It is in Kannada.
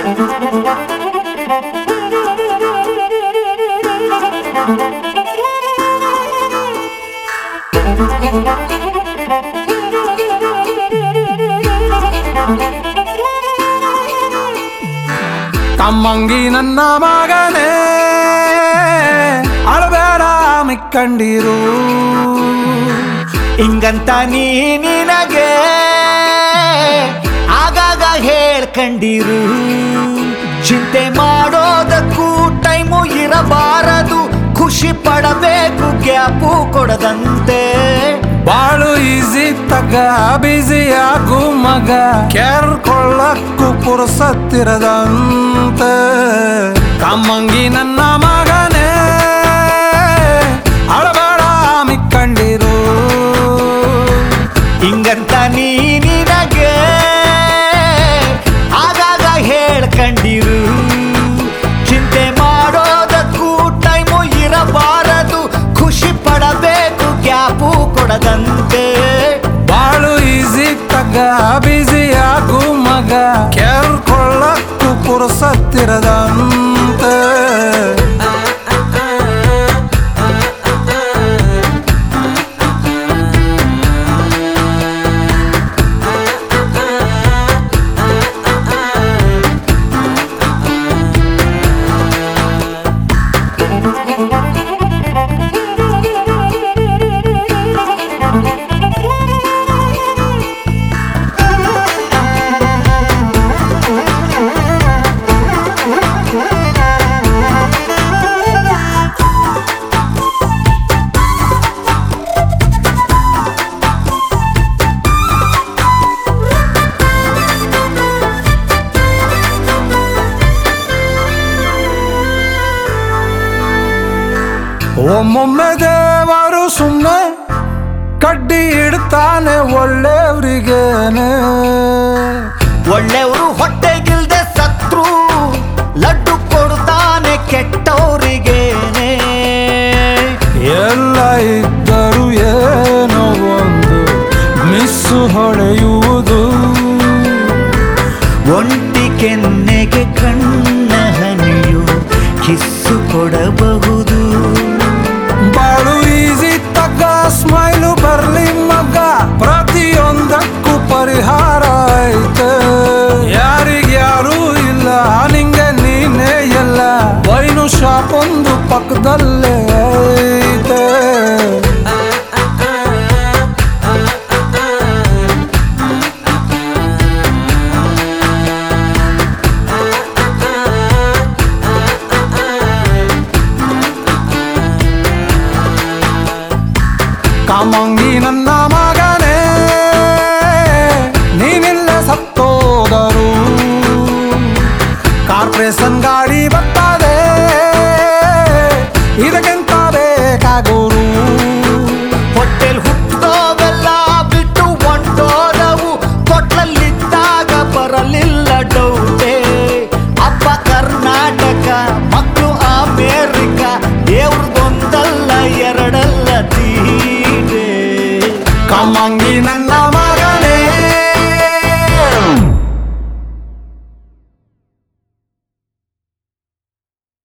ತಮ್ಮಂಗಿ ನನ್ನ ಮಗನೇ ಅಳಬೇಡ ಮಿಕ್ಕಂಡಿರು ಹಿಂಗಂತ ನೀ ನಿನಗೆ ಆಗಾಗ ಹೇಳ್ಕಂಡಿರು ಚಿಂತೆ ಮಾಡೋದಕ್ಕೂ ಟೈಮು ಇರಬಾರದು ಖುಷಿ ಪಡಬೇಕು ಗ್ಯಾಪು ಕೊಡದಂತೆ ಬಾಳು ಈಸಿ ತಗ ಬಿಸಿ ಆಗು ಮಗ ಕೇರ್ಕೊಳ್ಳಕ್ಕೂ ಪುರುಸತ್ತಿರದಂತೆ ತಮ್ಮಂಗಿ ನನ್ನ ಮಗನೇ ಅಳಬೇಡ ಮಿಕ್ಕಂಡಿರು ಹಿಂಗಂತ ನೀ ನಿನಗೆ ಆಗಾಗ ಹೇಳ್ಕಂಡಿರು ಚಿಂತೆ ಮಾಡೋದಕ್ಕೂ ಟೈಮು ಇರಬಾರದು ಖುಷಿ ಪಡಬೇಕು ಗ್ಯಾಪು ಕೊಡದಂತೆ ಬಾಳು ಈಸಿ ತಗ ಬಿಸಿ ಆಗು ಮಗ ಕೇರ್ಕೊಳ್ಳಕ್ಕೂ ಪುರುಸತ್ತಿರದಂತೆ ಒಮ್ಮೊಮ್ಮೆ ದೇವರು ಸುಮ್ಮನೆ ಕಡ್ಡಿ ಇಡ್ತಾನೆ ಒಳ್ಳೆಯವ್ರಿಗೇನೆ ಒಳ್ಳೆಯವರು ಹೊಟ್ಟೆಗಿಲ್ದೆ ಸತ್ರು ಲಡ್ಡು ಕೊಡ್ತಾನೆ ಕೆಟ್ಟವರಿಗೇನೆ ಎಲ್ಲ ಇದ್ದರೂ ಏನೋ ಒಂದು ಮಿಸ್ಸು ಹೊಡೆಯುವುದು ಒಂಟಿ ಕೆನ್ನೆಗೆ ಕಣ್ಣ ಹನಿಯು ಕಿಸ್ಸು ಕೊಡಬಹುದು ಬಾಳು ಈಸಿ ತಗ್ಗ ಸ್ಮೈಲು ಬರ್ಲಿ ಮಗ ಪ್ರತಿಯೊಂದಕ್ಕೂ ಪರಿಹಾರ